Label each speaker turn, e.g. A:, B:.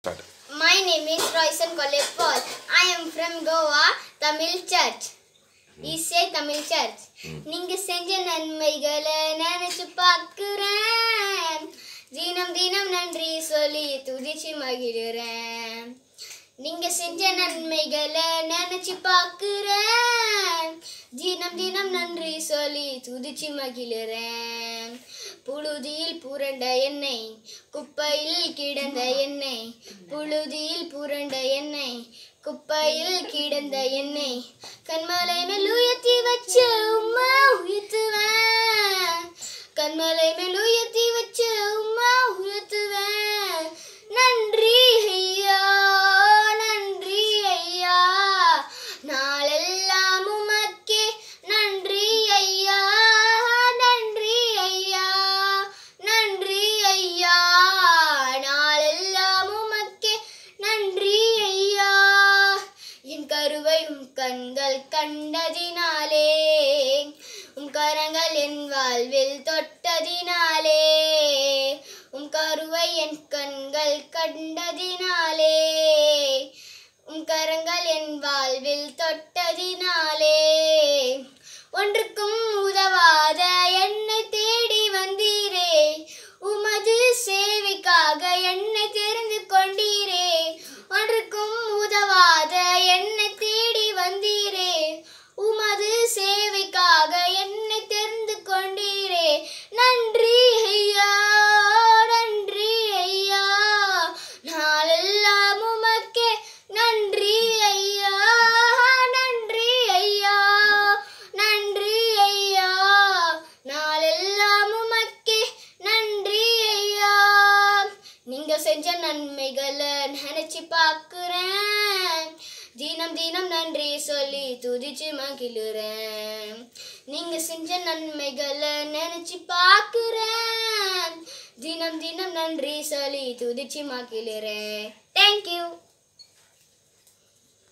A: Start
B: My name is Royson Kole Paul. I am from Goa, Tamil Church. இசை Tamil search நீங்க செஞ்ச நன்மைகளை நினைச்சு பார்க்கிறேன் தினம் தினம் நன்றி சொல்லி துதிச்சு மகிழுறேன் நீங்க செஞ்ச நன்மைகளை நினைச்சு பார்க்கிறேன் தினம் தினம் நன்றி சொல்லி துதிச்சு மகிழுறேன் புழுதியில் புரண்ட எண்ணெய் குப்பையில் கிடந்த எண்ணெய் புழுதியில் புரண்ட எண்ணெய் குப்பையில் கிடந்த எண்ணெய் கண்மலை மேல் உயர்த்தி வச்ச உம்மா உயர்த்துவேன் கண்மலை மேல் உயர்த்தி வச்ச உம்மா உயர்த்துவேன் நன்றி ஐயா நன்றி ஐயா நாளெல்லாம் உமக்கே நன்றி ஐயா நன்றி ஐயா நன்றி ஐயா நாளெல்லாம் உமக்கே நன்றி ஐயா என் கருவை உம் கண்கள் கண்டதினாலே உம் கரங்கள் என் வாழ்வில் தொட்டதினாலே உம் கருவை என் கண்கள் கண்டதினாலே உம் கரங்கள் என் வாழ்வில் தொட்டதினாலே ஒன்றுக்கும் உதவாத என்னை தேடி வந்தீரே உமது சேவைக்காக என்னை தெரிந்து கொண்டீரே ஒன்றுக்கும் உதவாத என்னை தேடி வந்தீரே உமது சேவைக்காக என்னை தெரிந்து கொண்டீரே நன்றி ஐயா நன்றி ஐயா நாளெல்லாம் உமக்கே நன்றி ஐயா நன்றி ஐயா நன்றி ஐயா நாளெல்லாம் உமக்கே நன்றி ஐயா நீங்க செஞ்ச நன்மைகளை நினைச்சு பார்க்கிறேன் தினம் தினம் நன்றி சொல்லி துதிச்சு மகிழுறேன் நீங்க செஞ்ச நன்மைகளை நினைச்சு பார்க்கிறேன் தினம் தினம் நன்றி சொல்லி துதிச்சு மகிழுறேன் தேங்க்யூ